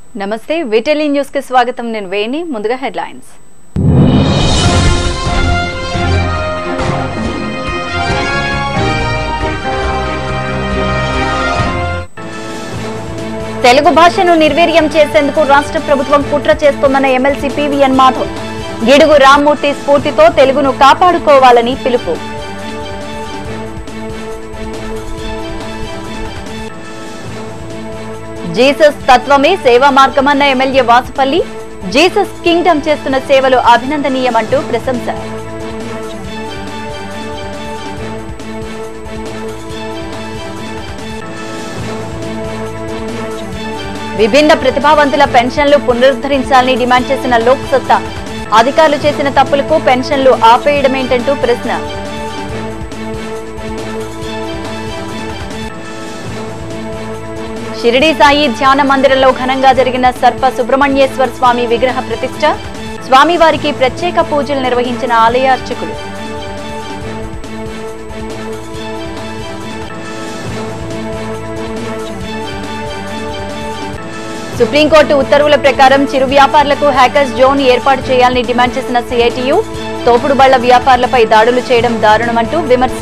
నమస్తే విటెలి న్యూస్ కి స్వాగతం నేను వేణి ముందుగా హెడ్లైన్స్ తెలుగు భాషను నిర్వీర్యం చేసేందుకు రాష్ట్ర ప్రభుత్వం కుట్ర చేస్తోందన్న ఎమ్మెల్సీ పివిఎన్ మాధవ్ గిడుగు రామ్మూర్తి స్ఫూర్తితో తెలుగును కాపాడుకోవాలని పిలుపు జీసస్ తత్వమే సేవా మార్గమన్న ఎమ్మెల్యే వాసుపల్లి జీసస్ కింగ్డమ్ చేస్తున్న సేవలు అభినందనీయమంటూ ప్రశంస విభిన్న ప్రతిభావంతుల పెన్షన్లు పునరుద్ధరించాలని డిమాండ్ చేసిన లోక్ సత్తా అధికారులు చేసిన తప్పులకు పెన్షన్లు ఆపేయడమేంటంటూ ప్రశ్న షిరిడి సాయి ధ్యాన మందిరంలో ఘనంగా జరిగిన సర్ప సుబ్రహ్మణ్యేశ్వర స్వామి విగ్రహ ప్రతిష్ట స్వామివారికి ప్రత్యేక పూజలు నిర్వహించిన ఆలయ అర్చకులు సుప్రీంకోర్టు ఉత్తర్వుల ప్రకారం చిరు వ్యాపారులకు హ్యాకర్స్ జోన్ ఏర్పాటు చేయాలని డిమాండ్ చేసిన సిఐటియు తోపుడు బళ్ల వ్యాపారులపై దాడులు చేయడం దారుణమంటూ విమర్శ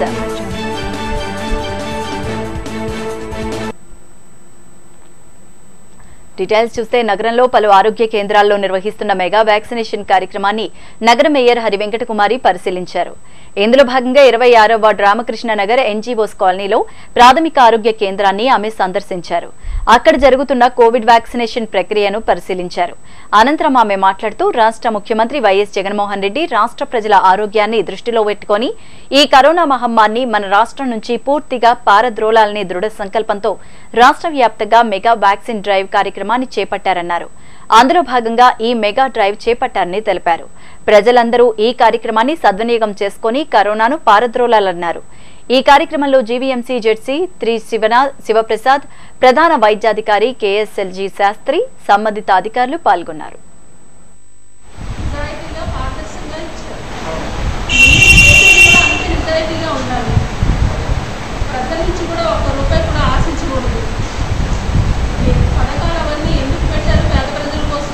డీటెయిల్స్ చూస్తే నగరంలో పలు ఆరోగ్య కేంద్రాల్లో నిర్వహిస్తున్న మెగా వ్యాక్సినేషన్ కార్యక్రమాన్ని నగర మేయర్ హరి వెంకటకుమారి పరిశీలించారు ఇందులో భాగంగా ఇరవై ఆరో వార్డు రామకృష్ణ నగర్ ఎన్జీఓస్ కాలనీలో ప్రాథమిక ఆరోగ్య కేంద్రాన్ని ఆమె సందర్శించారు అక్కడ జరుగుతున్న కోవిడ్ వ్యాక్సినేషన్ ప్రక్రియను పరిశీలించారు అనంతరం ఆమె మాట్లాడుతూ రాష్ట్ర ముఖ్యమంత్రి వైఎస్ జగన్మోహన్ రెడ్డి రాష్ట్ర ప్రజల ఆరోగ్యాన్ని దృష్టిలో పెట్టుకొని ఈ కరోనా మహమ్మారిని మన రాష్ట్రం నుంచి పూర్తిగా పారద్రోలాలని దృఢ సంకల్పంతో రాష్ట్ర వ్యాప్తంగా మెగా వ్యాక్సిన్ డ్రైవ్ కార్యక్రమాన్ని చేపట్టారన్నారు అందులో భాగంగా ఈ మెగా డ్రైవ్ చేపట్టారని తెలిపారు ప్రజలందరూ ఈ కార్యక్రమాన్ని సద్వినియోగం చేసుకుని కరోనాను పారద్రోలాలన్నారు ఈ కార్యక్రమంలో జీవీఎంసీ జెడ్సీ త్రి శివనా శివప్రసాద్ ప్రధాన వైద్యాధికారి కేఎస్ఎల్జీ శాస్త్రి సంబంధిత అధికారులు పాల్గొన్నారు నిజాయితీగా పారదర్శకంగా ఇచ్చారు చేసేది కూడా అంతే నిజాయితీగా ఉండాలి ప్రజల నుంచి కూడా ఒక్క రూపాయి కూడా ఆశించకూడదు ఈ పథకాలు అవన్నీ ఎందుకు పెట్టారు పేద ప్రజల కోసం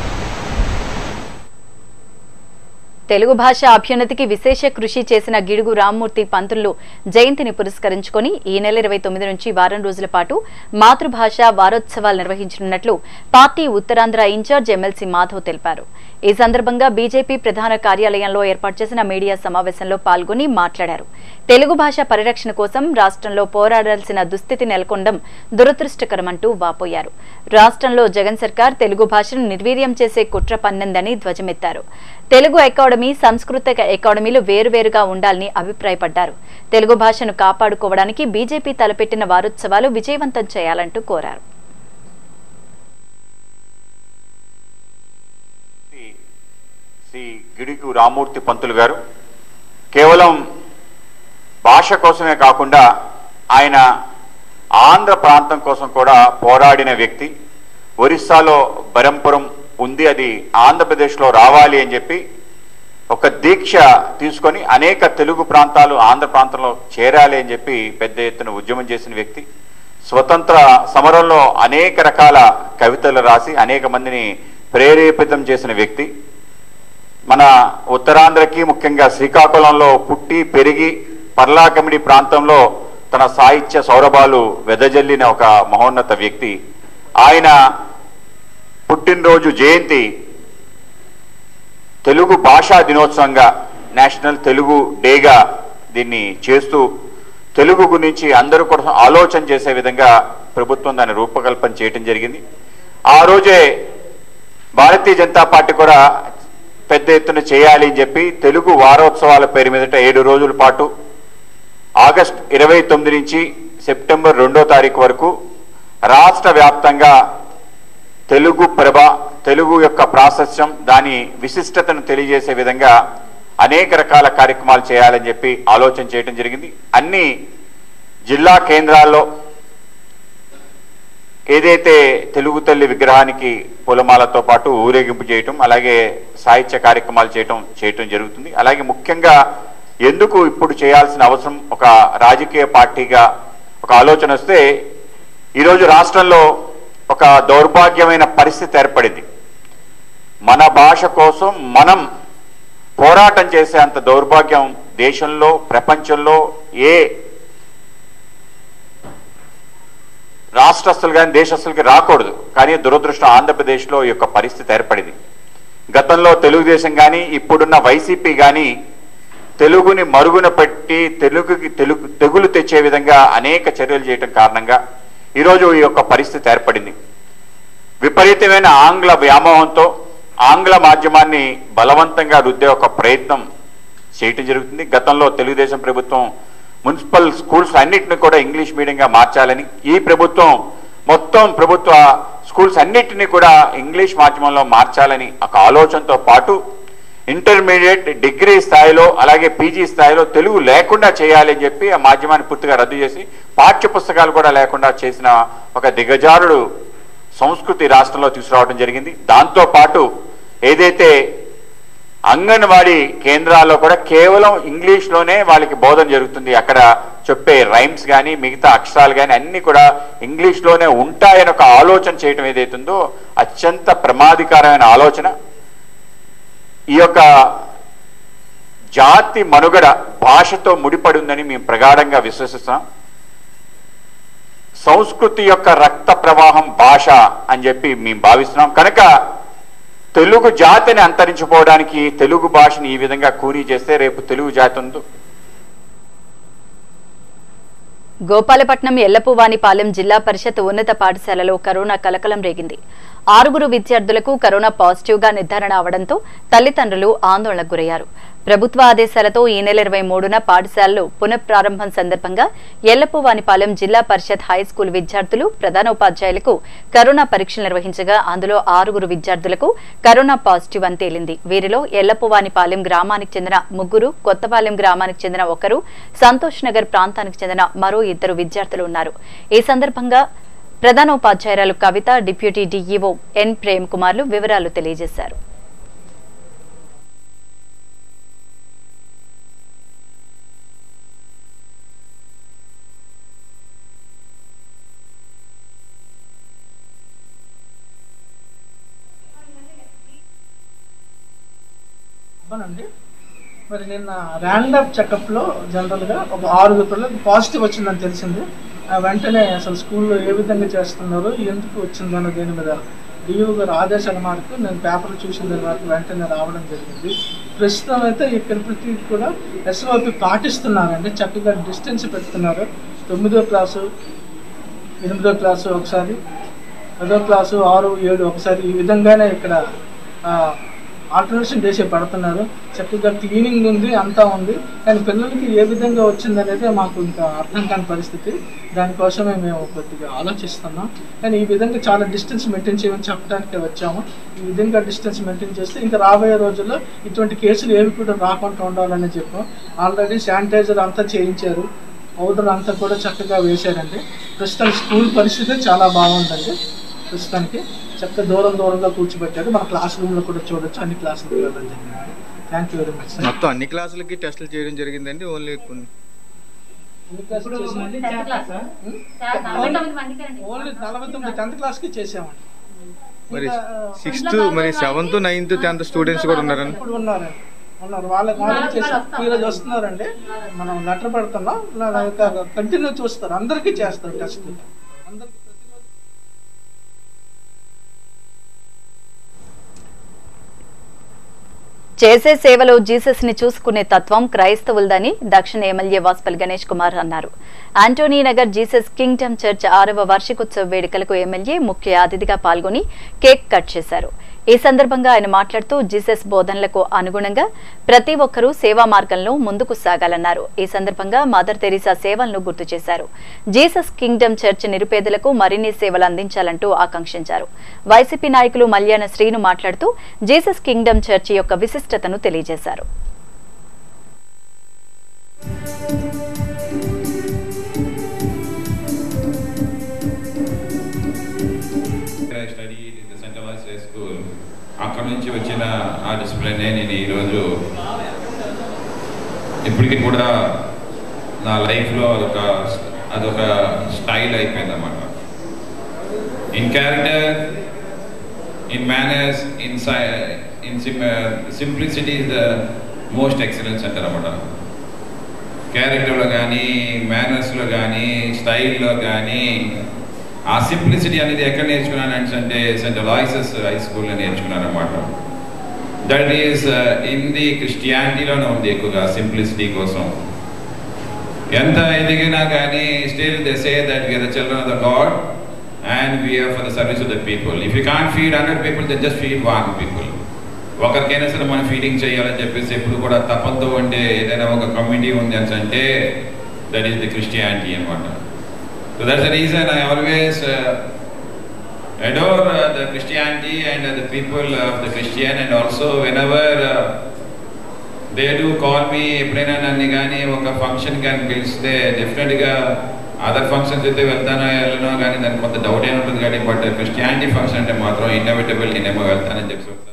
తెలుగు భాష అభ్యున్నతికి విశేష కృషి చేసిన గిడుగు రామ్మూర్తి పంతులు జయంతిని పురస్కరించుకొని ఈ నెల ఇరవై తొమ్మిది నుంచి వారం రోజుల పాటు మాతృభాష వారోత్సవాలు నిర్వహించనున్నట్లు party Uttarandhra incharge MLC Madhav తెలిపారు ఈ సందర్భంగా బీజేపీ ప్రధాన కార్యాలయంలో ఏర్పాటు చేసిన మీడియా సమావేశంలో పాల్గొని మాట్లాడారు తెలుగు భాష పరిరక్షణ కోసం రాష్ట్రంలో పోరాడాల్సిన దుస్థితి నెలకొండం దురదృష్టకరమంటూ వాపోయారు రాష్ట్రంలో జగన్ సర్కార్ తెలుగు భాషను నిర్వీర్యం చేసే కుట్ర పన్నిందని ధ్వజమెత్తారు తెలుగు అకాడమీ సంస్కృత అకాడమీలు వేరువేరుగా ఉండాలని అభిప్రాయపడ్డారు తెలుగు భాషను కాపాడుకోవడానికి బీజేపీ తలపెట్టిన వారోత్సవాలు విజయవంతం చేయాలంటూ కోరారు శ్రీ- శ్రీ గిడుగు రామూర్తి పంతులు గారు కేవలం భాష కోసమే కాకుండా ఆయన ఆంధ్ర ప్రాంతం కోసం కూడా పోరాడిన వ్యక్తి ఒరిస్సాలో బరంపురం ఉంది అది ఆంధ్రప్రదేశ్లో రావాలి అని చెప్పి ఒక దీక్ష తీసుకొని అనేక తెలుగు ప్రాంతాలు ఆంధ్ర ప్రాంతంలో చేరాలి అని చెప్పి పెద్ద ఎత్తున ఉద్యమం చేసిన వ్యక్తి స్వతంత్ర సమరంలో అనేక రకాల కవితలు రాసి అనేక మందిని ప్రేరేపితం చేసిన వ్యక్తి మన ఉత్తరాంధ్రకి ముఖ్యంగా శ్రీకాకుళంలో పుట్టి పెరిగి పర్లాకమిడి ప్రాంతంలో తన సాహిత్య సౌరభాలు వెదజల్లిన ఒక మహోన్నత వ్యక్తి ఆయన పుట్టినరోజు జయంతి తెలుగు భాషా దినోత్సవంగా నేషనల్ తెలుగు డేగా దీన్ని చేస్తూ తెలుగు గురించి అందరూ కూడా ఆలోచన చేసే విధంగా ప్రభుత్వం దాని రూపకల్పన చేయటం జరిగింది ఆ రోజే భారతీయ జనతా పార్టీ కూడా పెద్ద ఎత్తున చేయాలి అని చెప్పి తెలుగు వారోత్సవాల పేరు మీదట ఏడు రోజుల పాటు ఆగస్ట్ ఇరవై తొమ్మిది నుంచి సెప్టెంబర్ రెండో తారీఖు వరకు రాష్ట్ర వ్యాప్తంగా తెలుగు ప్రభ తెలుగు యొక్క ప్రాశస్యం దాని విశిష్టతను తెలియజేసే విధంగా అనేక రకాల కార్యక్రమాలు చేయాలని చెప్పి ఆలోచన చేయడం జరిగింది అన్ని జిల్లా కేంద్రాల్లో ఏదైతే తెలుగు తల్లి విగ్రహానికి పూలమాలతో పాటు ఊరేగింపు చేయటం అలాగే సాహిత్య కార్యక్రమాలు చేయటం చేయటం జరుగుతుంది అలాగే ముఖ్యంగా ఎందుకు ఇప్పుడు చేయాల్సిన అవసరం ఒక రాజకీయ పార్టీగా ఒక ఆలోచన వస్తే ఈరోజు రాష్ట్రంలో ఒక దౌర్భాగ్యమైన పరిస్థితి ఏర్పడింది మన భాష కోసం మనం పోరాటం చేసే అంత దౌర్భాగ్యం దేశంలో ప్రపంచంలో ఏ రాష్ట్రస్తులు కానీ దేశస్తులకి రాకూడదు కానీ దురదృష్టం ఆంధ్రప్రదేశ్లో ఈ యొక్క పరిస్థితి ఏర్పడింది గతంలో తెలుగుదేశం కానీ ఇప్పుడున్న వైసీపీ కానీ తెలుగుని మరుగున పెట్టి తెలుగుకి తెలుగు తెగులు తెచ్చే విధంగా అనేక చర్యలు చేయటం కారణంగా ఈరోజు ఈ యొక్క పరిస్థితి ఏర్పడింది విపరీతమైన ఆంగ్ల వ్యామోహంతో ఆంగ్ల మాధ్యమాన్ని బలవంతంగా రుద్దే ఒక ప్రయత్నం చేయటం జరుగుతుంది గతంలో తెలుగుదేశం ప్రభుత్వం మున్సిపల్ స్కూల్స్ అన్నిటిని కూడా ఇంగ్లీష్ మీడియంగా మార్చాలని ఈ ప్రభుత్వం మొత్తం ప్రభుత్వ స్కూల్స్ అన్నిటిని కూడా ఇంగ్లీష్ మాధ్యమంలో మార్చాలని ఒక ఆలోచనతో పాటు ఇంటర్మీడియట్ డిగ్రీ స్థాయిలో అలాగే పీజీ స్థాయిలో తెలుగు లేకుండా చేయాలి అని చెప్పి ఆ మాధ్యమాన్ని పూర్తిగా రద్దు చేసి పాఠ్య పుస్తకాలు కూడా లేకుండా చేసిన ఒక దిగజారుడు సంస్కృతి రాష్ట్రంలో తీసుకురావడం జరిగింది దాంతో పాటు ఏదైతే అంగన్వాడీ కేంద్రాల్లో కూడా కేవలం ఇంగ్లీష్లోనే వాళ్ళకి బోధన జరుగుతుంది అక్కడ చెప్పే రైమ్స్ కానీ మిగతా అక్షరాలు కానీ అన్ని కూడా ఇంగ్లీష్లోనే ఉంటాయని ఒక ఆలోచన చేయటం ఏదైతుందో అత్యంత ప్రమాదకరమైన ఆలోచన ఈ యొక్క జాతి మనుగడ భాషతో ముడిపడి ఉందని మేము ప్రగాఢంగా విశ్వసిస్తున్నాం సంస్కృతి యొక్క రక్త ప్రవాహం భాష అని చెప్పి మేము భావిస్తున్నాం కనుక తెలుగు జాతిని అంతరించిపోవడానికి తెలుగు భాషని ఈ విధంగా కూనీ చేస్తే రేపు తెలుగు జాతి ఉందో గోపాలపట్నం ఎల్లపువానిపాలెం జిల్లా పరిషత్ ఉన్నత పాఠశాలలో కరోనా కలకలం రేగింది ఆరుగురు విద్యార్థులకు కరోనా పాజిటివ్ గా నిర్ధారణ అవడంతో తల్లిదండ్రులు ఆందోళనకు గురయ్యారు ప్రభుత్వ ఆదేశాలతో ఈ నెల ఇరవై మూడున పాఠశాలలు పునఃప్రారంభం సందర్భంగా ఎల్లపువానిపాలెం జిల్లా పరిషత్ హై స్కూల్ విద్యార్థులు ప్రధానోపాధ్యాయులకు కరోనా పరీక్షలు నిర్వహించగా అందులో ఆరుగురు విద్యార్థులకు కరోనా పాజిటివ్ అని తేలింది వీరిలో ఎల్లపువానిపాలెం గ్రామానికి చెందిన ముగ్గురు కొత్తపాలెం గ్రామానికి చెందిన ఒకరు సంతోష్ నగర్ ప్రాంతానికి చెందిన మరో ఇద్దరు విద్యార్థులు ఉన్నారు ఈ సందర్భంగా ప్రధానోపాధ్యాయురాలు Kavitha deputy DEO N Prem కుమార్లు వివరాలు తెలియజేశారు అవునండి మరి నిన్న ర్యాండమ్ చెకప్లో జనరల్గా ఒక ఆరుగురు పిల్లలకు పాజిటివ్ వచ్చిందని తెలిసింది ఆ వెంటనే అసలు స్కూల్లో ఏ విధంగా చేస్తున్నారు ఎందుకు వచ్చిందన్న దీని మీద డిఓ గారు ఆదేశాల మేరకు నేను పేపర్ చూసిన దాని వరకు వెంటనే రావడం జరిగింది ప్రస్తుతం అయితే ఇక్కడ ప్రతి కూడా ఎస్ఓపి పాటిస్తున్నారండి చక్కగా డిస్టెన్స్ పెడుతున్నారు తొమ్మిదో క్లాసు ఎనిమిదో క్లాసు ఒకసారి పదో క్లాసు ఆరు ఏడు ఒకసారి ఈ విధంగానే ఇక్కడ ఆల్టర్నేషన్ చేసి పడుతున్నారు చక్కగా క్లీనింగ్ ఉంది అంతా ఉంది కానీ పిల్లలకి ఏ విధంగా వచ్చిందనేది మాకు ఇంకా అర్థం కాని పరిస్థితి దానికోసమే మేము కొద్దిగా ఆలోచిస్తున్నాం కానీ ఈ విధంగా చాలా డిస్టెన్స్ మెయింటైన్ చేయమని చెప్పడానికి వచ్చాము ఈ విధంగా డిస్టెన్స్ మెయింటైన్ చేస్తే ఇంకా రాబోయే రోజుల్లో ఇటువంటి కేసులు ఏవి కూడా రాకుండా ఉండాలని చెప్పాం ఆల్రెడీ శానిటైజర్ అంతా చేయించారు పౌడర్ అంతా కూడా చక్కగా వేశారండి ప్రస్తుతం స్కూల్ పరిస్థితి చాలా బాగుందండి ప్రస్తుతానికి చక్కగా దూరం దూరంగా కూర్చోబెట్టారు మన క్లాస్ రూమ్లో కూడా చూడొచ్చు అన్ని క్లాసులు వెళ్ళడం జరిగింది thank you very much sir మొత్తం అన్ని క్లాసులకి టెస్టులు చేయడం జరిగిందండి ఓన్లీ కొన్ని ఎన్ని క్లాసులు చేసాం? ఓన్లీ నలభై తొమ్మిది టెన్త్ క్లాస్కి చేసామండి మరి ఇంకా, సిక్స్త్ మరి సెవెంత్ నైన్త్ టెన్త్ స్టూడెంట్స్ కూడా ఉన్నారండి ఇప్పుడు ఉన్నారండి ఉన్నారు వాళ్ళకి వాళ్ళకి చేసాం ఈరోజు వస్తున్నారండి మనం లెటర్ పెడుతున్నాం కంటిన్యూ చూస్తారు అందరికీ చేస్తారు టెస్ట్ అందరికీ ప్రతిరోజు చేసే సేవలో జీసస్ ని చూసుకునే తత్వం క్రైస్తవులదని దక్షిణ ఎమ్మెల్యే వాస్పల్ గణేష్ కుమార్ అన్నారు Antony Nagar Jesus Kingdom Church ఆరవ వార్షికోత్సవ వేడుకలకు ఎమ్మెల్యే ముఖ్య అతిథిగా పాల్గొని కేక్ కట్ చేశారు ఈ సందర్భంగా ఆయన మాట్లాడుతూ జీసస్ బోధనలకు అనుగుణంగా ప్రతి ఒక్కరూ సేవా మార్గంలో ముందుకు సాగాలన్నారు ఈ సందర్భంగా మదర్ తెరీసా సేవలను గుర్తు చేశారు జీసస్ కింగ్డమ్ చర్చ్ నిరుపేదలకు మరిన్ని సేవలు అందించాలంటూ ఆకాంక్షించారు వైసీపీ నాయకులు మల్యాన శ్రీను మాట్లాడుతూ జీసస్ కింగ్డమ్ చర్చ్ యొక్క విశిష్టతను తెలియజేశారు I studied in the St. Thomas High School. అక్కడ నుంచి వచ్చిన ఆ డిసిప్లినే నేను ఈరోజు ఇప్పటికీ కూడా నా లైఫ్లో అదొక అదొక స్టైల్ అయిపోయింది అన్నమాట in character, in manners, in, si- in sim- uh, simplicity is the most excellent center అనమాట క్యారెక్టర్లో కానీ మేనర్స్లో కానీ స్టైల్లో కానీ ఆ సింప్లిసిటీ అనేది ఎక్కడ నేర్చుకున్నాను అంటే సెంట్ లాయిసెస్ హై స్కూల్లో నేర్చుకున్నాను అనమాట దట్ ఈస్ ఇన్ ది క్రిస్టియానిటీలోనే ఉంది ఎక్కువగా సింప్లిసిటీ కోసం ఎంత ఎదిగినా కానీ still they say that we are the children of the God and we are for the service of the people if you can't feed hundred people then just feed one people ఒకరికైనా సరే మనం feeding చేయాలని చెప్పేసి ఎప్పుడు కూడా తపంతో ఉండే ఏదైనా ఒక కమ్యూనిటీ ఉంది అని అంటే దట్ ఈస్ ది క్రిస్టియానిటీ అనమాట so that's the reason I always adore uh, the Christianity and uh, the people of the Christian and also whenever uh, they do call me ఎప్పుడైనా నన్ను కానీ ఒక ఫంక్షన్ కానీ పిలిస్తే డెఫినెట్గా అదర్ ఫంక్షన్స్ అయితే వెళ్తానో వెళ్ళనో కానీ దానికి కొంత డౌట్ ఏమి ఉంటుంది కానీ బట్ క్రిస్టియానిటీ ఫంక్షన్ అంటే మాత్రం ఇన్నోవేటబుల్ నేనేమో వెళ్తానని చెప్పి చెప్తాను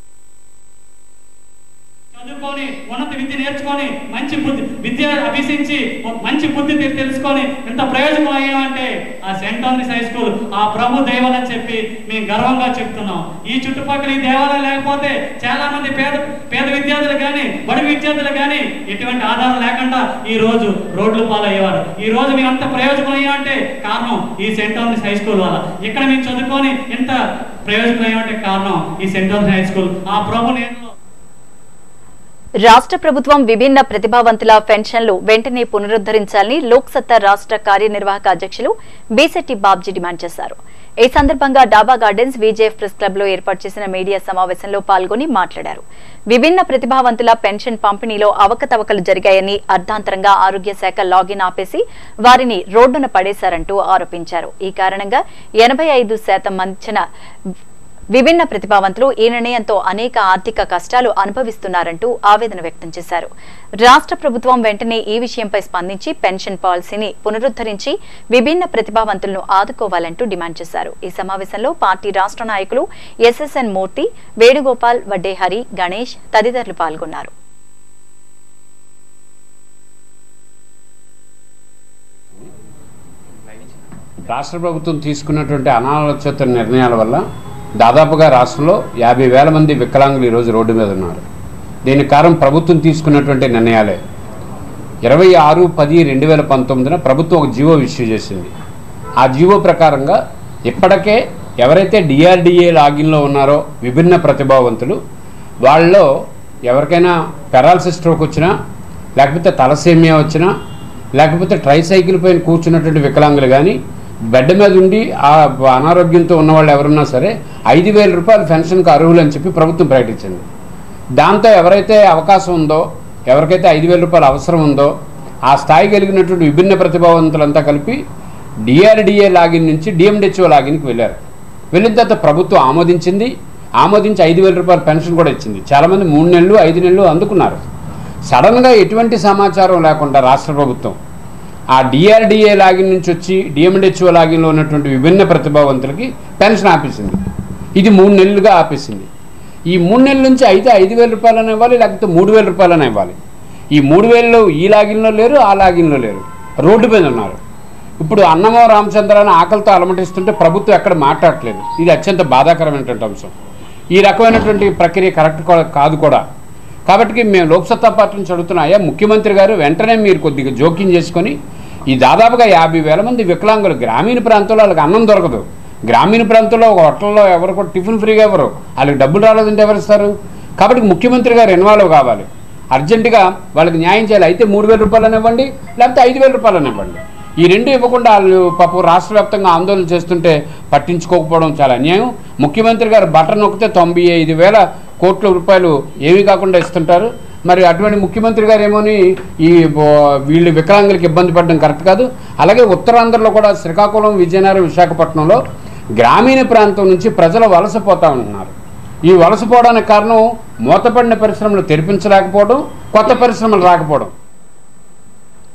చదువుకొని ఉన్నత విద్య నేర్చుకొని మంచి బుద్ధి విద్య అభ్యసించి ఒక మంచి బుద్ధి తె- తెలుసుకొని ఎంత ప్రయోజనం అయ్యామంటే ఆ సెంట్ ఆంధ్రీస్ హై స్కూల్ ఆ ప్రభు దైవం అని చెప్పి మేము గర్వంగా చెప్తున్నాం ఈ చుట్టుపక్కల ఈ దేవాలయం లేకపోతే చాలా మంది పేద పేద విద్యార్థులు కానీ బడి విద్యార్థులు కానీ ఎటువంటి ఆధారం లేకుండా ఈ రోజు రోడ్లు పాలయ్యేవారు ఈ రోజు మేము అంత ప్రయోజనం అయ్యామంటే కారణం ఈ సెంట్ ఆంధ్రీస్ హై స్కూల్ వల్ల ఇక్కడ మేము చదువుకొని ఎంత ప్రయోజనం అయ్యామంటే కారణం ఈ సెంట్ ఆంధ్రీస్ హై స్కూల్ ఆ ప్రభు నేను రాష్ట్ర ప్రభుత్వం విభిన్న ప్రతిభావంతుల పెన్షన్లు వెంటనే పునరుద్ధరించాలని లోక్ సత్తా రాష్ట్ర కార్యనిర్వాహక అధ్యక్షులు బీసెట్టి బాబ్జీ డిమాండ్ చేశారు ఈ సందర్భంగా డాబా గార్డెన్స్ విజేఎఫ్ ప్రెస్ క్లబ్ లో ఏర్పాటు చేసిన మీడియా సమావేశంలో పాల్గొని మాట్లాడారు విభిన్న ప్రతిభావంతుల పెన్షన్ పంపిణీలో అవకతవకలు జరిగాయని అర్ధాంతరంగా ఆరోగ్య శాఖ లాగిన్ ఆపేసి వారిని రోడ్డున పడేశారంటూ ఆరోపించారు ఈ కారణంగా ఎనభై ఐదు శాతం మంచిన విభిన్న ప్రతిభావంతులు ఈ నిర్ణయంతో అనేక ఆర్థిక కష్టాలు అనుభవిస్తున్నారంటూ ఆవేదన వ్యక్తం చేశారు రాష్ట్ర ప్రభుత్వం వెంటనే ఈ విషయంపై స్పందించి పెన్షన్ పాలసీని పునరుద్ధరించి విభిన్న ప్రతిభావంతులను ఆదుకోవాలంటూ డిమాండ్ చేశారు ఈ సమావేశంలో పార్టీ రాష్ట్ర నాయకులు ఎస్ఎస్ఎన్ మూర్తి వేణుగోపాల్ వడ్డేహరి గణేష్ తదితరులు పాల్గొన్నారు రాష్ట్ర ప్రభుత్వం తీసుకున్నటువంటి అనాలోచిత నిర్ణయాల వల్ల దాదాపుగా రాష్ట్రంలో యాభై వేల మంది వికలాంగులు ఈరోజు రోడ్డు మీద ఉన్నారు దీనికి కారణం ప్రభుత్వం తీసుకున్నటువంటి నిర్ణయాలే ఇరవై ఆరు పది రెండు వేల పంతొమ్మిదిన ప్రభుత్వం ఒక జీవో ఇష్యూ చేసింది ఆ జీవో ప్రకారంగా ఇప్పటికే ఎవరైతే డిఆర్డిఏ లాగిన్లో ఉన్నారో విభిన్న ప్రతిభావంతులు వాళ్ళలో ఎవరికైనా పెరాలసిస్ స్ట్రోక్ వచ్చినా లేకపోతే తలసేమియా వచ్చినా లేకపోతే ట్రైసైకిల్ పైన కూర్చున్నటువంటి వికలాంగులు కానీ బెడ్ మీద ఉండి ఆ అనారోగ్యంతో ఉన్న వాళ్ళు ఎవరున్నా సరే ఐదు వేల రూపాయలు పెన్షన్కి అర్హులు అని చెప్పి ప్రభుత్వం ప్రకటించింది దాంతో ఎవరైతే అవకాశం ఉందో ఎవరికైతే ఐదు వేల రూపాయలు అవసరం ఉందో ఆ స్థాయి కలిగినటువంటి విభిన్న ప్రతిభావంతులంతా కలిపి డిఆర్డిఏ లాగిన్ నుంచి డిఎండిహెచ్ఓ లాగిన్కి వెళ్ళారు వెళ్ళిన తర్వాత ప్రభుత్వం ఆమోదించింది ఆమోదించి ఐదు వేల రూపాయల పెన్షన్ కూడా ఇచ్చింది చాలామంది మూడు నెలలు ఐదు నెలలు అందుకున్నారు సడన్గా ఎటువంటి సమాచారం లేకుండా రాష్ట్ర ప్రభుత్వం ఆ డిఆర్డిఏ లాగిన్ నుంచి వచ్చి డిఎండిహెచ్ఓ లాగిన్లో ఉన్నటువంటి విభిన్న ప్రతిభావంతులకి పెన్షన్ ఆపేసింది ఇది మూడు నెలలుగా ఆపేసింది ఈ మూడు నెలల నుంచి అయితే ఐదు వేల రూపాయలని ఇవ్వాలి లేకపోతే మూడు వేల రూపాయలని ఇవ్వాలి ఈ మూడు వేలలో ఈ లాగిన్లో లేరు ఆ లాగిన్లో లేరు రోడ్డు మీద ఉన్నారు ఇప్పుడు అన్నమో రామచంద్రాన్ని ఆకలితో అలమటిస్తుంటే ప్రభుత్వం ఎక్కడ మాట్లాడట్లేదు ఇది అత్యంత బాధాకరమైనటువంటి అంశం ఈ రకమైనటువంటి ప్రక్రియ కరెక్ట్ కూడా కాదు కూడా కాబట్టి మేము లోక్సత్తా పార్టీ నుంచి అడుగుతున్నాయా ముఖ్యమంత్రి గారు వెంటనే మీరు కొద్దిగా జోక్యం చేసుకొని ఈ దాదాపుగా యాభై వేల మంది వికలాంగులు గ్రామీణ ప్రాంతంలో వాళ్ళకి అన్నం దొరకదు గ్రామీణ ప్రాంతంలో ఒక హోటల్లో ఎవరు కూడా టిఫిన్ ఫ్రీగా ఎవరు వాళ్ళకి డబ్బులు రాలేదంటే ఎవరు ఇస్తారు కాబట్టి ముఖ్యమంత్రి గారు ఇన్వాల్వ్ కావాలి అర్జెంటుగా వాళ్ళకి న్యాయం చేయాలి అయితే మూడు వేల రూపాయలని ఇవ్వండి లేకపోతే ఐదు వేల రూపాయలని ఇవ్వండి ఈ రెండు ఇవ్వకుండా వాళ్ళు పాపం రాష్ట్ర వ్యాప్తంగా ఆందోళన చేస్తుంటే పట్టించుకోకపోవడం చాలా అన్యాయం ముఖ్యమంత్రి గారు బటన్ నొక్కితే తొంభై ఐదు వేల కోట్ల రూపాయలు ఏమీ కాకుండా ఇస్తుంటారు మరి అటువంటి ముఖ్యమంత్రి గారు ఏమోని ఈ బో- వీళ్ళు వికలాంగులకు ఇబ్బంది పడడం కరెక్ట్ కాదు అలాగే ఉత్తరాంధ్రలో కూడా శ్రీకాకుళం విజయనగరం విశాఖపట్నంలో గ్రామీణ ప్రాంతం నుంచి ప్రజలు వలసపోతా ఉంటున్నారు ఈ వలసపోవడానికి కారణం మూతపడిన పరిశ్రమలు తెరిపించలేకపోవడం కొత్త పరిశ్రమలు రాకపోవడం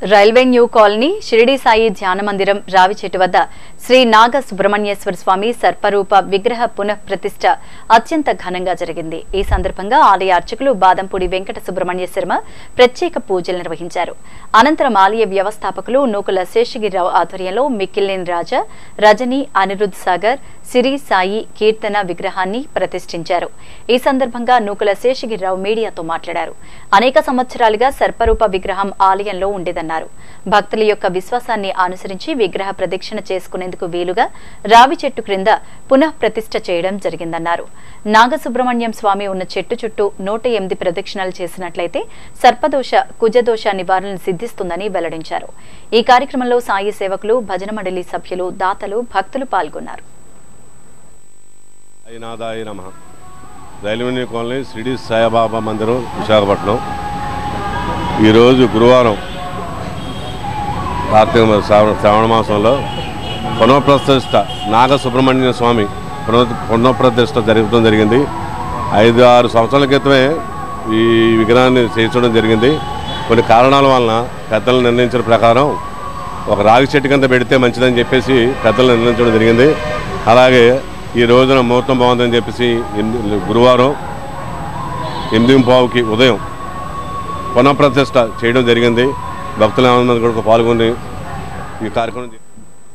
Railway New Colony Shirdi Sai ధ్యాన మందిరం రావిచెట్టు వద్ద శ్రీ నాగ సుబ్రహ్మణ్యేశ్వర స్వామి సర్పరూప విగ్రహ పునః ప్రతిష్ఠ అత్యంత ఘనంగా జరిగింది ఈ సందర్భంగా ఆలయ అర్చకులు బాదంపూడి వెంకట సుబ్రహ్మణ్య శర్మ ప్రత్యేక పూజలు నిర్వహించారు అనంతరం ఆలయ వ్యవస్థాపకులు నూకుల శేషగిరిరావు ఆధ్వర్యంలో మిక్కిలేని రాజా రజని అనిరుద్ సాగర్ సిరి సాయి కీర్తన విగ్రహాన్ని ప్రతిష్ఠించారు ఈ సందర్భంగా నూకుల శేషగిరిరావు మీడియాతో మాట్లాడారు అనేక సంవత్సరాలుగా సర్పరూప విగ్రహం ఆలయంలో ఉండేదన్నారు భక్తుల యొక్క విశ్వాసాన్ని అనుసరించి విగ్రహ ప్రదక్షిణ చేసుకునేందుకు వీలుగా రావి చెట్టు క్రింద పునః ప్రతిష్ఠ చేయడం జరిగిందన్నారు నాగసుబ్రహ్మణ్యం స్వామి ఉన్న చెట్టు చుట్టూ నూట ఎనిమిది ప్రదక్షిణలు చేసినట్లయితే సర్పదోష కుజదోష నివారణ సిద్ధిస్తుందని వెల్లడించారు ఈ కార్యక్రమంలో సాయి సేవకులు భజన మండలి సభ్యులు దాతలు భక్తులు పాల్గొన్నారు అయినాదాయ నమ రైల్వే కాలనీ షిరిడి సాయిబాబా మందిరం విశాఖపట్నం ఈరోజు గురువారం కార్తీక శ్రావణ శ్రావణ మాసంలో పునఃప్రతిష్ఠ నాగ సుబ్రహ్మణ్య స్వామి పునః పునఃప్రతిష్ఠ జరగడం జరిగింది ఐదు ఆరు సంవత్సరాల క్రితమే ఈ విగ్రహాన్ని చేయించడం జరిగింది కొన్ని కారణాల వలన పెద్దలు నిర్ణయించిన ప్రకారం ఒక రాగి చెట్టు కింద పెడితే మంచిదని చెప్పేసి పెద్దలు నిర్ణయించడం జరిగింది అలాగే ఈ రోజున ముహూర్తం బాగుందని చెప్పేసి ఎనిమిది- గురువారం ఎనిమిది పావుకి ఉదయం పునఃప్రతిష్ఠ చేయడం జరిగింది భక్తుల ఆనందం కూడా పాల్గొని ఈ కార్యక్రమం చే-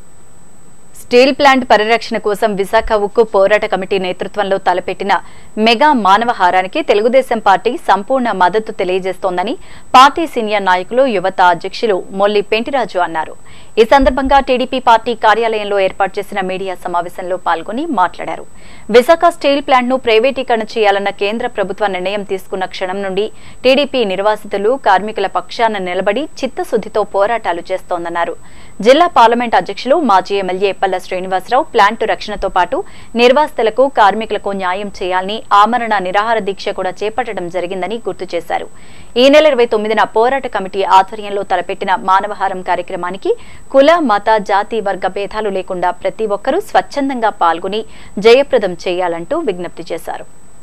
స్టీల్ ప్లాంట్ పరిరక్షణ కోసం విశాఖ ఉక్కు పోరాట కమిటీ నేతృత్వంలో తలపెట్టిన మెగా మానవహారానికి తెలుగుదేశం పార్టీ సంపూర్ణ మద్దతు తెలియజేస్తోందని పార్టీ సీనియర్ నాయకులు యువత అధ్యక్షులు మొల్లి పెంటిరాజు అన్నారు ఈ సందర్భంగా టీడీపీ పార్టీ కార్యాలయంలో ఏర్పాటు చేసిన మీడియా సమావేశంలో పాల్గొని మాట్లాడారు విశాఖ స్టీల్ ప్లాంట్ ను ప్రైవేటీకరణ చేయాలన్న కేంద్ర ప్రభుత్వ నిర్ణయం తీసుకున్న క్షణం నుండి టీడీపీ నిర్వాసితులు కార్మికుల పక్షాన నిలబడి చిత్తశుద్దితో పోరాటాలు చేస్తోందన్నారు జిల్లా పార్లమెంట్ అధ్యక్షులు మాజీ ఎమ్మెల్యే పల్ల శ్రీనివాసరావు ప్లాంటు రక్షణతో పాటు నిర్వాసితులకు కార్మికులకు న్యాయం చేయాలని ఆమరణ నిరాహార దీక్ష కూడా చేపట్టడం జరిగిందని గుర్తు చేశారు ఈ నెల ఇరవై తొమ్మిదిన పోరాట కమిటీ ఆధ్వర్యంలో తలపెట్టిన మానవహారం కార్యక్రమానికి కుల మత జాతి వర్గ భేదాలు లేకుండా ప్రతి ఒక్కరూ స్వచ్ఛందంగా పాల్గొని జయప్రదం చేయాలంటూ విజ్ఞప్తి చేశారు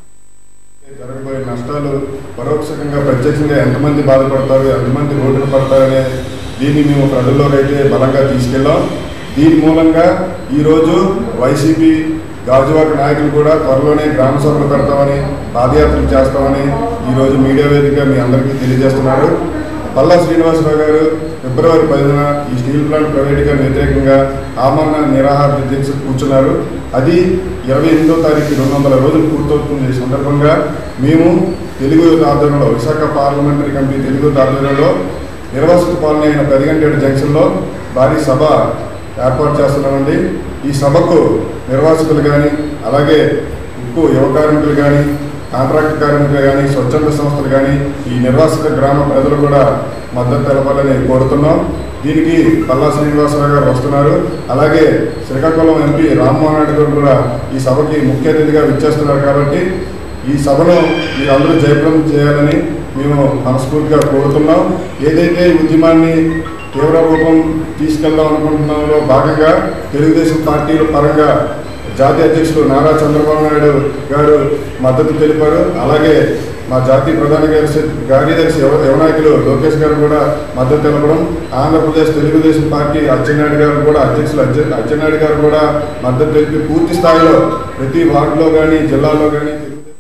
జరగబోయే నష్టాలు పరోక్షంగా ప్రత్యక్షంగా ఎంతమంది బాధపడతారు ఎంతమంది రోడ్డున పడతారనే దీన్ని మేము ప్రజల్లోకి అయితే బలంగా తీసుకెళ్ళాం దీని మూలంగా ఈరోజు వైసీపీ గాజువాక నాయకులు కూడా త్వరలోనే గ్రామ సభలు పెడతామని పాదయాత్రలు చేస్తామని ఈరోజు మీడియా వేదికగా మీ అందరికీ తెలియజేస్తున్నారు పల్లా శ్రీనివాసరావు గారు ఫిబ్రవరి పదిన ఈ స్టీల్ ప్లాంట్ ప్రైవేటీకరణ వ్యతిరేకంగా ఆమరణ నిరాహార దీక్ష కూర్చున్నారు అది ఇరవై ఎనిమిదో తారీఖు రెండు వందల రోజులు పూర్తవుతుంది ఈ సందర్భంగా మేము తెలుగు యువత ఆధ్వర్యంలో విశాఖ పార్లమెంటరీ కమిటీ తెలుగు యువత ఆధ్వర్యంలో నిర్వాసిత పాలన అయిన పెదగంటేడు జంక్షన్లో భారీ సభ ఏర్పాటు చేస్తున్నామండి ఈ సభకు నిర్వాసితులు కానీ అలాగే ఉక్కు యువ కార్మికులు కానీ కాంట్రాక్ట్ కార్మికులు కానీ స్వచ్ఛంద సంస్థలు కానీ ఈ నిర్వాసిత గ్రామ ప్రజలు కూడా మద్దతు తెలపాలని కోరుతున్నాం దీనికి పల్లా శ్రీనివాసరావు గారు వస్తున్నారు అలాగే శ్రీకాకుళం ఎంపీ రామ్మోహన్ రెడ్డి గారు కూడా ఈ సభకి ముఖ్య అతిథిగా విచ్చేస్తున్నారు కాబట్టి ఈ సభను మీరందరూ జయప్రదం చేయాలని మేము మనస్ఫూర్తిగా కోరుతున్నాం ఏదైతే ఈ ఉద్యమాన్ని తీవ్ర రూపం తీసుకెళ్దాం అనుకుంటున్నామో భాగంగా తెలుగుదేశం పార్టీల పరంగా జాతీయ అధ్యక్షులు నారా చంద్రబాబు నాయుడు గారు మద్దతు తెలిపారు అలాగే మా జాతీయ ప్రధాన కార్యదర్శి కార్యదర్శి యువ యువనాయకులు లోకేష్ గారు కూడా మద్దతు తెలపడం ఆంధ్రప్రదేశ్ తెలుగుదేశం పార్టీ అచ్చెన్నాయుడు గారు కూడా అధ్యక్షులు అచ్చె అచ్చెన్నాయుడు గారు కూడా మద్దతు తెలిపి పూర్తి స్థాయిలో ప్రతి వార్డులో కానీ జిల్లాలో కానీ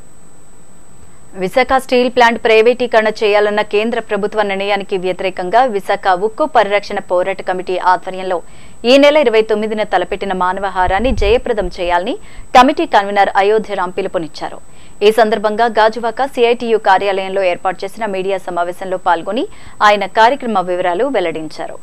విశాఖ స్టీల్ ప్లాంట్ ప్రైవేటీకరణ చేయాలన్న కేంద్ర ప్రభుత్వ నిర్ణయానికి వ్యతిరేకంగా విశాఖ ఉక్కు పరిరక్షణ పోరాట కమిటీ ఆధ్వర్యంలో ఈ నెల ఇరవై తొమ్మిదిన తలపెట్టిన మానవహారాన్ని జయప్రదం చేయాలని కమిటీ కన్వీనర్ అయోధ్యరాం పిలుపునిచ్చారు ఈ సందర్భంగా గాజువాక సిఐటియు కార్యాలయంలో ఏర్పాటు చేసిన మీడియా సమావేశంలో పాల్గొని ఆయన కార్యక్రమ వివరాలు వెల్లడించారు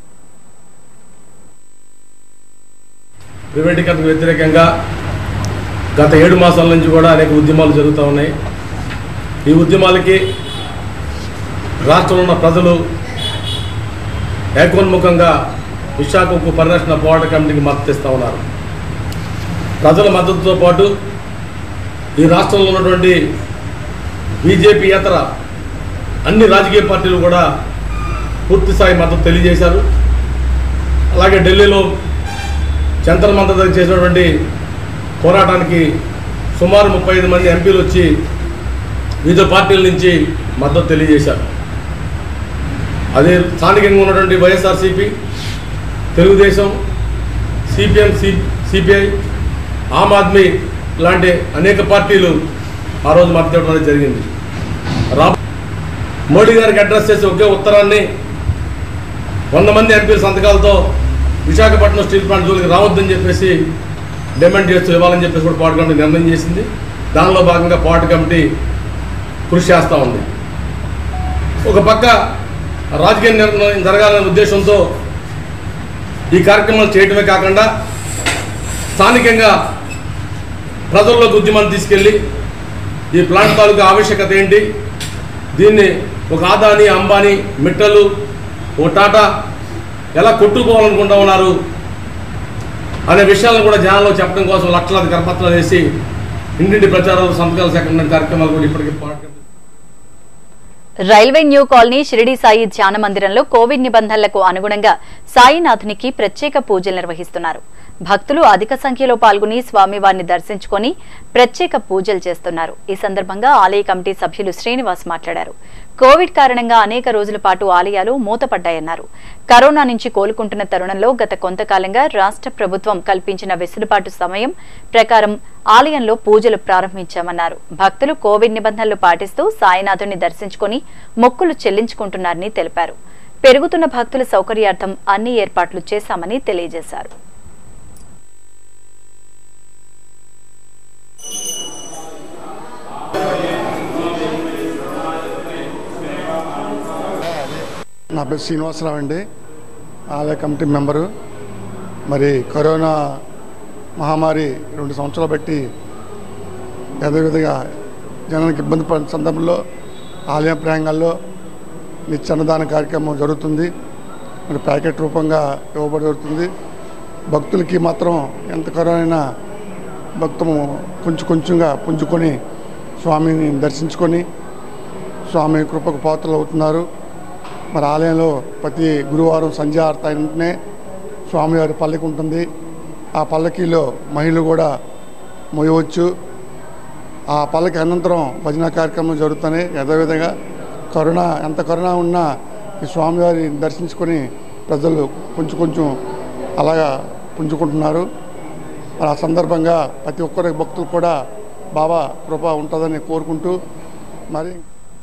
ప్రైవేటీకరణకు వ్యతిరేకంగా గత ఏడు మాసాల నుంచి కూడా అనేక ఉద్యమాలు జరుగుతూ ఉన్నాయి ఈ ఉద్యమాలకి రాష్ట్రంలో ఉన్న ప్రజలు ఏకోన్ముఖంగా విశాఖ ఉక్కు పరిరక్షణ పోరాట కమిటీకి మద్దతు ఇస్తూ ఉన్నారు ప్రజల మద్దతుతో పాటు ఈ రాష్ట్రంలో ఉన్నటువంటి బీజేపీయేతర అన్ని రాజకీయ పార్టీలు కూడా పూర్తి స్థాయి మద్దతు తెలియజేశారు అలాగే ఢిల్లీలో జంతర్ మంతర్ దగ్గర చేసినటువంటి పోరాటానికి సుమారు ముప్పై ఐదు మంది ఎంపీలు వచ్చి వివిధ పార్టీల నుంచి మద్దతు తెలియజేశారు అదే స్థానికంగా ఉన్నటువంటి YSRCP Telugudesam CPM C CPI Aam Aadmi లాంటి అనేక పార్టీలు ఆ రోజు మద్దతు ఇవ్వడం అనేది జరిగింది రా మోడీ గారికి అడ్రస్ చేసి ఒకే ఉత్తరాన్ని వంద మంది ఎంపీల సంతకాలతో విశాఖపట్నం స్టీల్ ప్లాంట్ జోలికి రావద్దని చెప్పేసి డిమాండ్ చేస్తూ ఇవ్వాలని చెప్పేసి కూడా పార్టీ కమిటీ నిర్ణయం చేసింది దానిలో భాగంగా పార్టీ కమిటీ కృషి చేస్తూ ఉంది ఒక పక్క రాజకీయ నిర్ణయం జరగాలనే ఉద్దేశంతో ఈ కార్యక్రమాలు చేయడమే కాకుండా స్థానికంగా ప్రజల్లోకి ఉద్యమాన్ని తీసుకెళ్ళి ఈ ప్లాంట్ తాలూకా ఆవశ్యకత ఏంటి దీన్ని ఒక ఆదాని అంబానీ మిట్టలు ఓ టాటా ఎలా కొట్టుకోవాలనుకుంటా ఉన్నారు అనే విషయాలను కూడా జనాల్లో చెప్పడం కోసం లక్షలాది కరపత్రాలు వేసి ఇంటింటి ప్రచారాలు సంతకాలు సేకరణ కార్యక్రమాలు కూడా ఇప్పటికీ పాటు Railway New Colony Shirdi Sai ధ్యాన మందిరంలో కోవిడ్ నిబంధనలకు అనుగుణంగా సాయినాథునికి ప్రత్యేక పూజలు నిర్వహిస్తున్నారు భక్తులు అధిక సంఖ్యలో పాల్గొని స్వామివారిని దర్శించుకొని ప్రత్యేక పూజలు చేస్తున్నారు ఈ సందర్భంగా ఆలయ కమిటీ సభ్యులు శ్రీనివాస్ మాట్లాడారు కోవిడ్ కారణంగా అనేక రోజుల పాటు ఆలయాలు మూతపడ్డాయన్నారు కరోనా నుంచి కోలుకుంటున్న తరుణంలో గత కొంతకాలంగా రాష్ట్ర ప్రభుత్వం కల్పించిన వెసులుబాటు సమయం ప్రకారం ఆలయంలో పూజలు ప్రారంభించామన్నారు భక్తులు కోవిడ్ నిబంధనలు పాటిస్తూ సాయినాథుని దర్శించుకొని మొక్కులు చెల్లించుకుంటున్నారని తెలిపారు పెరుగుతున్న భక్తుల సౌకర్యార్థం అన్ని ఏర్పాట్లు చేశామని తెలియజేశారు నా పేరు శ్రీనివాసరావు అండి ఆలయ కమిటీ మెంబరు మరి కరోనా మహమ్మారి రెండు సంవత్సరాలు బట్టి యథావిధిగా జనానికి ఇబ్బంది పడిన సందర్భంలో ఆలయ ప్రాంగాల్లో నిత్య అన్నదాన కార్యక్రమం జరుగుతుంది మరి ప్యాకెట్ రూపంగా ఇవ్వబడి జరుగుతుంది భక్తులకి మాత్రం ఎంత కరోనా అయినా భక్తము కొంచెం కొంచెంగా పుంజుకొని స్వామిని దర్శించుకొని స్వామి కృపకు పాత్రలు అవుతున్నారు మరి ఆలయంలో ప్రతి గురువారం సంధ్యార్త వెంటనే స్వామివారి పల్లకి ఉంటుంది ఆ పల్లకీలో మహిళలు కూడా మోయవచ్చు ఆ పల్లకి అనంతరం భజన కార్యక్రమం జరుగుతున్నాయి యథావిధంగా కరోనా ఎంత కరోనా ఉన్నా ఈ స్వామివారిని దర్శించుకొని ప్రజలు కొంచెం కొంచెం అలాగా పుంజుకుంటున్నారు మరి ఆ సందర్భంగా ప్రతి ఒక్కరి భక్తులు కూడా బాబా కృప ఉంటుందని కోరుకుంటూ మరి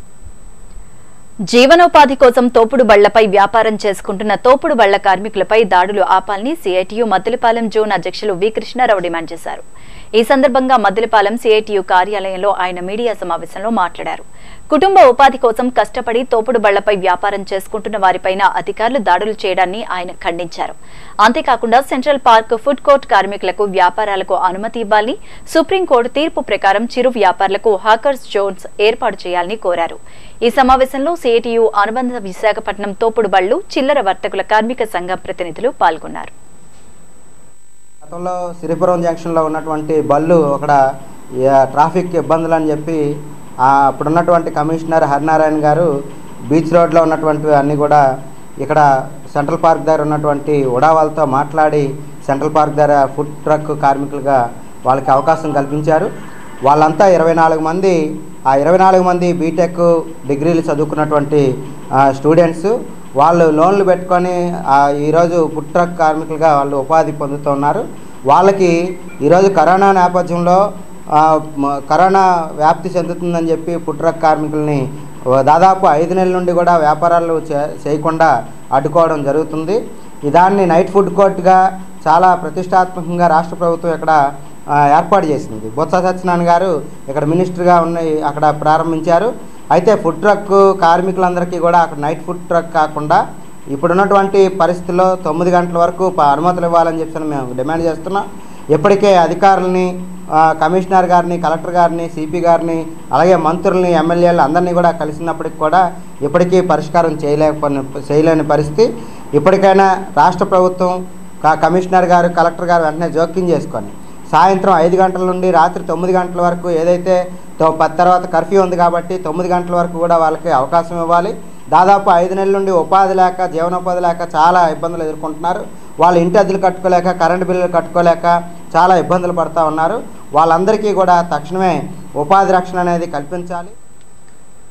జీవనోపాధి కోసం తోపుడు బళ్లపై వ్యాపారం చేసుకుంటున్న తోపుడు బళ్ల కార్మికులపై దాడులు ఆపాలని సిఐటియు మద్దిలపాలెం జోన్ అధ్యక్షులు వి కృష్ణారావు డిమాండ్ చేశారు ఈ సందర్భంగా మద్దిలపాలెం సిఐటియు కార్యాలయంలో ఆయన మీడియా సమావేశంలో మాట్లాడారు కుటుంబ ఉపాధి కోసం కష్టపడి తోపుడు బళ్లపై వ్యాపారం చేసుకుంటున్న వారిపైన అధికారులు దాడులు చేయడాన్ని ఆయన ఖండించారు అంతేకాకుండా సెంట్రల్ పార్క్ ఫుడ్ కోర్ట్ కార్మికులకు వ్యాపారాలకు అనుమతి ఇవ్వాలని సుప్రీంకోర్టు తీర్పు ప్రకారం చిరు వ్యాపారులకు హాకర్స్ జోన్స్ ఏర్పాటు చేయాలని కోరారు ఈ సమావేశంలో సిఐటియు అనుబంధ విశాఖపట్నం తోపుడు బళ్లు చిల్లర వర్తకుల కార్మిక సంఘం ప్రతినిధులు పాల్గొన్నారు గతంలో సిరిపురం జంక్షన్లో ఉన్నటువంటి బళ్ళు అక్కడ ఈ ట్రాఫిక్ ఇబ్బందులు అని చెప్పి ఆ అప్పుడున్నటువంటి కమిషనర్ హరినారాయణ గారు బీచ్ రోడ్లో ఉన్నటువంటి అన్నీ కూడా ఇక్కడ సెంట్రల్ పార్క్ దగ్గర ఉన్నటువంటి ఉడావాళ్ళతో మాట్లాడి సెంట్రల్ పార్క్ దగ్గర ఫుడ్ ట్రక్ కార్మికులుగా వాళ్ళకి అవకాశం కల్పించారు వాళ్ళంతా ఇరవై నాలుగు మంది ఆ ఇరవై నాలుగు మంది బీటెక్ డిగ్రీలు చదువుకున్నటువంటి స్టూడెంట్స్ వాళ్ళు లోన్లు పెట్టుకొని ఆ, ఈరోజు ఫుడ్ ట్రక్ కార్మికులుగా వాళ్ళు ఉపాధి పొందుతున్నారు వాళ్ళకి ఈరోజు కరోనా నేపథ్యంలో ఆ, మ- కరోనా వ్యాప్తి చెందుతుందని చెప్పి ఫుడ్ ట్రక్ కార్మికుల్ని ఓ దాదాపు ఐదు నెలల నుండి కూడా వ్యాపారాలు చే- చేయకుండా అడ్డుకోవడం జరుగుతుంది ఈ దాన్ని నైట్ ఫుడ్ కోర్టుగా చాలా ప్రతిష్టాత్మకంగా రాష్ట్ర ప్రభుత్వం ఇక్కడ ఆ, ఏర్పాటు చేసింది బొత్స సత్యనారాయణ గారు ఇక్కడ మినిస్టర్గా ఉన్న అక్కడ ప్రారంభించారు అయితే ఫుడ్ ట్రక్ కార్మికులందరికీ కూడా అక్కడ నైట్ ఫుడ్ ట్రక్ కాకుండా ఇప్పుడున్నటువంటి పరిస్థితుల్లో తొమ్మిది గంటల వరకు ప- అనుమతులు ఇవ్వాలని చెప్పి మేము డిమాండ్ చేస్తున్నాం ఇప్పటికే అధికారులని ఆ, కమిషనర్ గారిని కలెక్టర్ గారిని సిపి గారిని అలాగే మంత్రుల్ని ఎమ్మెల్యేలు అందరినీ కూడా కలిసినప్పటికి కూడా ఇప్పటికీ పరిష్కారం చేయలేకపోయిన చేయలేని పరిస్థితి ఇప్పటికైనా రాష్ట్ర ప్రభుత్వం క- కమిషనర్ గారు కలెక్టర్ గారు వెంటనే జోక్యం చేసుకొని సాయంత్రం ఐదు గంటల నుండి రాత్రి తొమ్మిది గంటల వరకు ఏదైతే తో- పది తర్వాత కర్ఫ్యూ ఉంది కాబట్టి తొమ్మిది గంటల వరకు కూడా వాళ్ళకి అవకాశం ఇవ్వాలి దాదాపు ఐదు నెలల నుండి ఉపాధి లేక జీవనోపాధి లేక చాలా ఇబ్బందులు ఎదుర్కొంటున్నారు వాళ్ళు ఇంటి అద్దెలు కట్టుకోలేక కరెంటు బిల్లులు కట్టుకోలేక చాలా ఇబ్బందులు పడుతూ ఉన్నారు వాళ్ళందరికీ కూడా తక్షణమే ఉపాధి రక్షణ అనేది కల్పించాలి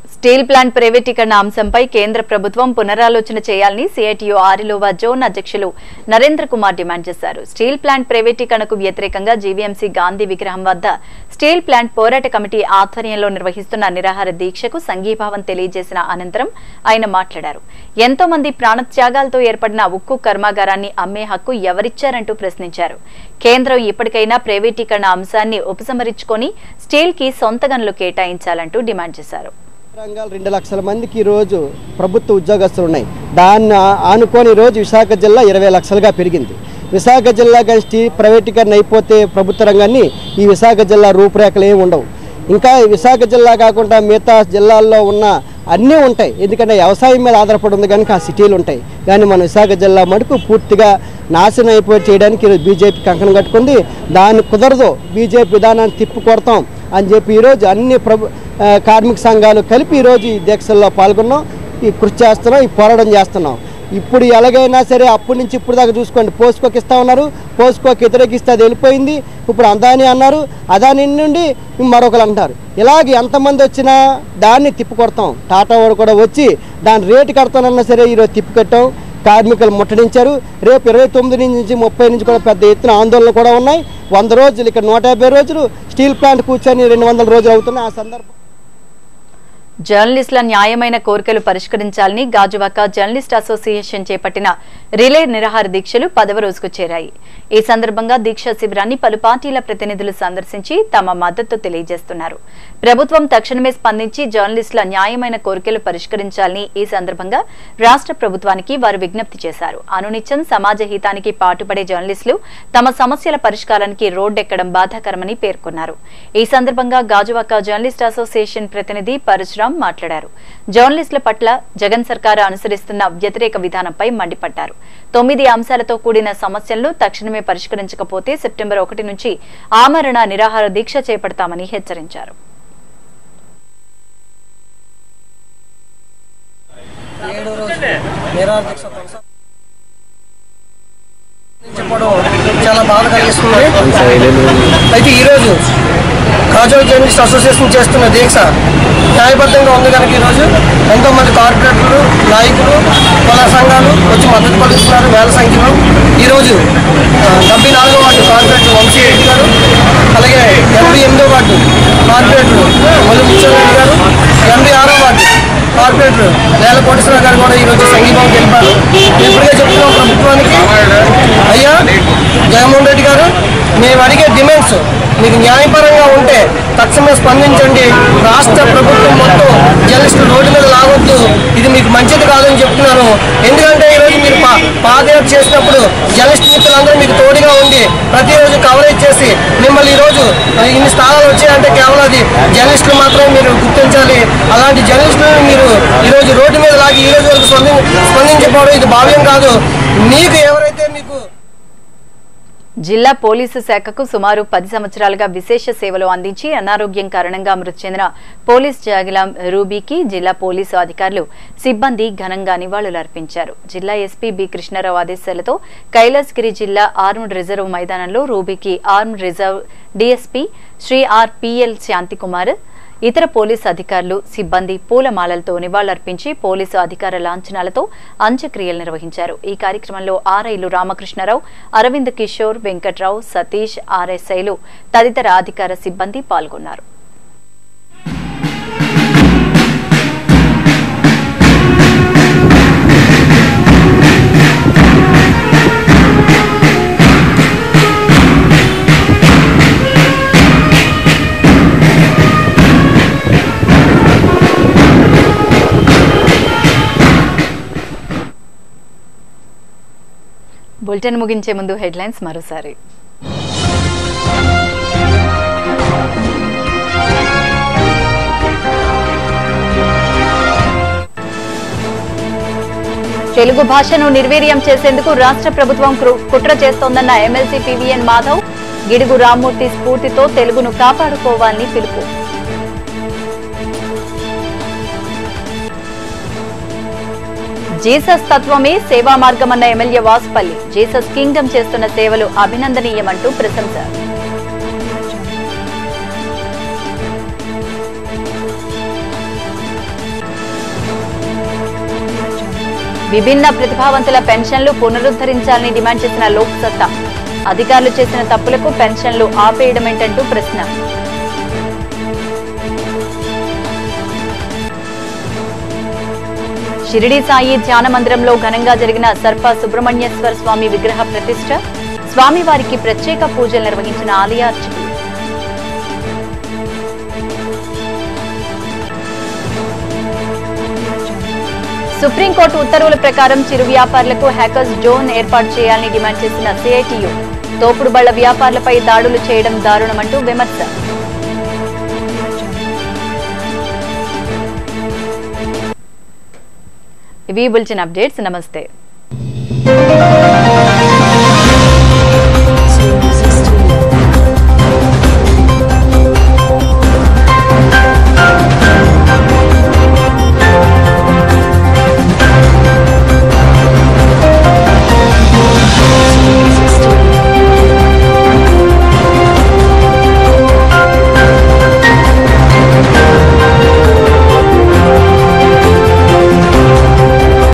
స్టీల్ ప్లాంట్ ప్రైవేటీకరణ అంశంపై కేంద్ర ప్రభుత్వం పునరాలోచన చేయాలని సిఐటియు ఆరిలోవా జోన్ అధ్యక్షులు నరేంద్ర కుమార్ డిమాండ్ చేశారు స్టీల్ ప్లాంట్ ప్రైవేటీకరణకు వ్యతిరేకంగా జీవీఎంసీ గాంధీ విగ్రహం వద్ద స్టీల్ ప్లాంట్ పోరాట కమిటీ ఆధ్వర్యంలో నిర్వహిస్తున్న నిరాహార దీక్షకు సంఘీభావం తెలియజేసిన అనంతరం ఆయన మాట్లాడారు ఎంతో మంది ప్రాణత్యాగాలతో ఏర్పడిన ఉక్కు కర్మాగారాన్ని అమ్మే హక్కు ఎవరిచ్చారంటూ ప్రశ్నించారు కేంద్రం ఇప్పటికైనా ప్రైవేటీకరణ అంశాన్ని ఉపసంహరించుకొని స్టీల్ కి సొంత గనులు కేటాయించాలంటూ డిమాండ్ చేశారు రంగాలు రెండు లక్షల మందికి ఈరోజు ప్రభుత్వ ఉద్యోగస్తులు ఉన్నాయి దాన్ని ఆ- ఆనుకొని రోజు విశాఖ జిల్లా ఇరవై లక్షలుగా పెరిగింది విశాఖ జిల్లా కానీ స్టీ ప్రైవేటీకరణ అయిపోతే ప్రభుత్వ రంగాన్ని ఈ విశాఖ జిల్లా రూపురేఖలు ఏమి ఉండవు ఇంకా ఈ విశాఖ జిల్లా కాకుండా మిగతా జిల్లాల్లో ఉన్న అన్నీ ఉంటాయి ఎందుకంటే వ్యవసాయం మీద ఆధారపడి ఉంది కనుక ఆ సిటీలు ఉంటాయి కానీ మన విశాఖ జిల్లా మటుకు పూర్తిగా నాశనం అయిపోయి చేయడానికి ఈరోజు బీజేపీ కంకణం కట్టుకుంది దాన్ని కుదరదు బీజేపీ విధానాన్ని తిప్పి కొడతాం అని చెప్పి ఈరోజు అన్ని ప్రభు ఆ, కార్మిక సంఘాలు కలిపి ఈరోజు ఈ దీక్షల్లో పాల్గొన్నాం ఈ కృషి చేస్తున్నాం ఈ పోరాటం చేస్తున్నాం ఇప్పుడు ఎలాగైనా సరే అప్పటి నుంచి ఇప్పుడు దాకా చూసుకోండి పోస్కోకి ఇస్తా ఉన్నారు పోస్కోకి వ్యతిరేకిస్తే అది వెళ్ళిపోయింది ఇప్పుడు అదాని అన్నారు అదాని నుండి మరొకరు అంటారు ఇలాగ ఎంతమంది వచ్చినా దాన్ని తిప్పి కొడతాం టాటా వాడు కూడా వచ్చి దాని రేటు కడతానన్నా సరే ఈరోజు తిప్పి కట్టాం కార్మికులు ముట్టడించారు రేపు ఇరవై తొమ్మిది నుంచి ముప్పై నుంచి కూడా పెద్ద ఎత్తున ఆందోళనలు కూడా ఉన్నాయి వంద రోజులు ఇక్కడ నూట యాభై రోజులు స్టీల్ ప్లాంట్ కూర్చొని రెండు వందల రోజులు అవుతున్నాయి ఆ సందర్భం జర్నలిస్టుల న్యాయమైన కోరికలు పరిష్కరించాలని గాజువాక జర్నలిస్ట్ అసోసియేషన్ చేపట్టిన రిలే నిరాహార దీక్షలు పదవ రోజుకు చేరాయి ఈ సందర్భంగా దీక్షా శిబిరాన్ని పలు పార్టీల ప్రతినిధులు సందర్శించి తమ మద్దతు తెలియజేస్తున్నారు ప్రభుత్వం తక్షణమే స్పందించి జర్నలిస్టుల న్యాయమైన కోరికలు పరిష్కరించాలని ఈ సందర్భంగా రాష్ట్ర ప్రభుత్వానికి వారు విజ్ఞప్తి చేశారు అనునిత్యం సమాజ హితానికి పాటుపడే జర్నలిస్టులు తమ సమస్యల పరిష్కారానికి రోడ్డెక్కడం బాధాకరమని పేర్కొన్నారు ఈ సందర్భంగా గాజువాక జర్నలిస్ట్ అసోసియేషన్ ప్రతినిధి పరశురాం మాట్లాడారు జర్నలిస్టుల పట్ల జగన్ సర్కారు అనుసరిస్తున్న వ్యతిరేక విధానంపై మండిపడ్డారు తొమ్మిది అంశాలతో కూడిన సమస్యలను తక్షణమే పరిష్కరించకపోతే సెప్టెంబర్ ఒకటి నుంచి ఆమరణ నిరాహార దీక్ష చేపడతామని హెచ్చరించారు ఏడో రోజు నిరాహార దీక్ష కొనసాగుతుంది. చెప్పడం చాలా బాధ కలిగిస్తుంది అయితే ఈరోజు కాజోల్ జర్నలిస్ట్ అసోసియేషన్ చేస్తున్న దీక్ష న్యాయబద్ధంగా ఉంది కనుక ఈరోజు ఎంతో మంది కార్పొరేటర్లు నాయకులు కుల సంఘాలు వచ్చి మద్దతు పలుకుతున్నారు వేల సంఖ్యలో ఈరోజు ఆ, డెబ్బై నాలుగో వార్డు కార్పొరేటర్ వంశీ రెడ్డి గారు అలాగే ఎనభై ఎనిమిదో వార్డు కార్పొరేటర్ మల్లు ముచ్చరెడ్డి గారు ఎనభై ఆరో వార్డు కార్పొరేటర్ నేల కోటేశ్వరరావు గారు కూడా ఈరోజు సంఘీభావం తెలిపారు ఇప్పుడే చెప్తున్నాం ప్రభుత్వానికి అయ్యా జగన్మోహన్ రెడ్డి గారు మేము అడిగే డిమాండ్స్ మీకు న్యాయపరంగా ఉంటే తక్షణమే స్పందించండి రాష్ట్ర ప్రభుత్వం మొత్తం జర్నలిస్టులు రోడ్డు మీద లాగొద్దు ఇది మీకు మంచిది కాదని చెప్తున్నాను ఎందుకంటే ఈరోజు మీరు పా పాదయాత్ర చేసినప్పుడు జర్నలిస్ట్ మిత్రులందరూ మీకు తోడుగా ఉండి ప్రతిరోజు కవరేజ్ చేసి మిమ్మల్ని ఈరోజు ఇన్ని స్థానాలు వచ్చాయంటే కేవలం అది జర్నలిస్టులు మాత్రమే మీరు గుర్తించాలి అలాంటి జర్నలిస్టులను మీరు ఈరోజు రోడ్డు మీద లాగి ఈ రోజు వరకు స్పంది స్పందించకపోవడం ఇది భావ్యం కాదు మీకు ఎవరైతే మీకు జిల్లా పోలీసు శాఖకు సుమారు పది సంవత్సరాలుగా విశేష సేవలు అందించి అనారోగ్యం కారణంగా మృతి చెందిన పోలీస్ జాగిలాం రూబీకి జిల్లా పోలీసు అధికారులు సిబ్బంది ఘనంగా నివాళులర్పించారు జిల్లా ఎస్పీ బి కృష్ణారావు ఆదేశాలతో కైలాసగిరి జిల్లా ఆర్మ్డ్ రిజర్వ్ మైదానంలో రూబీకి armed reserve DSP Shri R PL Shantikumar ఇతర పోలీసు అధికారులు సిబ్బంది పూలమాలలతో నివాళులర్పించి పోలీసు అధికార లాంఛనాలతో అంత్యక్రియలు నిర్వహించారు ఈ కార్యక్రమంలో ఆర్ఐలు రామకృష్ణారావు అరవింద్ కిషోర్ వెంకట్రావు సతీష్ ఆర్ఎస్ఐలు తదితర అధికార సిబ్బంది పాల్గొన్నారు బులెటిన్ ముగించే ముందు హెడ్లైన్స్ మరోసారి తెలుగు భాషను నిర్వీర్యం చేసేందుకు రాష్ట్ర ప్రభుత్వం కృ- కుట్ర చేస్తోందన్న ఎమ్మెల్సీ పివిఎన్ మాధవ్ గిడుగు రామ్మూర్తి స్ఫూర్తితో తెలుగును కాపాడుకోవాలని పిలుపు జీసస్ తత్వమే సేవా మార్గమన్న ఎమ్మెల్యే వాసుపల్లి జీసస్ కింగ్డమ్ చేస్తున్న సేవలు అభినందనీయమంటూ ప్రశంస విభిన్న ప్రతిభావంతుల పెన్షన్లు పునరుద్ధరించాలని డిమాండ్ చేసిన లోక్ సత్తా అధికారులు చేసిన తప్పులకు పెన్షన్లు ఆపేయడమేంటంటూ ప్రశ్న షిరిడి సాయి ధ్యాన మందిరంలో ఘనంగా జరిగిన సర్ప సుబ్రహ్మణ్యేశ్వర స్వామి విగ్రహ ప్రతిష్ట స్వామివారికి ప్రత్యేక పూజలు నిర్వహించిన ఆలయ అర్చకులు సుప్రీంకోర్టు ఉత్తర్వుల ప్రకారం చిరు వ్యాపారులకు హ్యాకర్స్ జోన్ ఏర్పాటు చేయాలని డిమాండ్ చేసిన సిఐటియు తోపుడు బళ్ల వ్యాపారులపై దాడులు చేయడం దారుణమంటూ విమర్శ ఇవి బులెటిన్ అప్డేట్స్ నమస్తే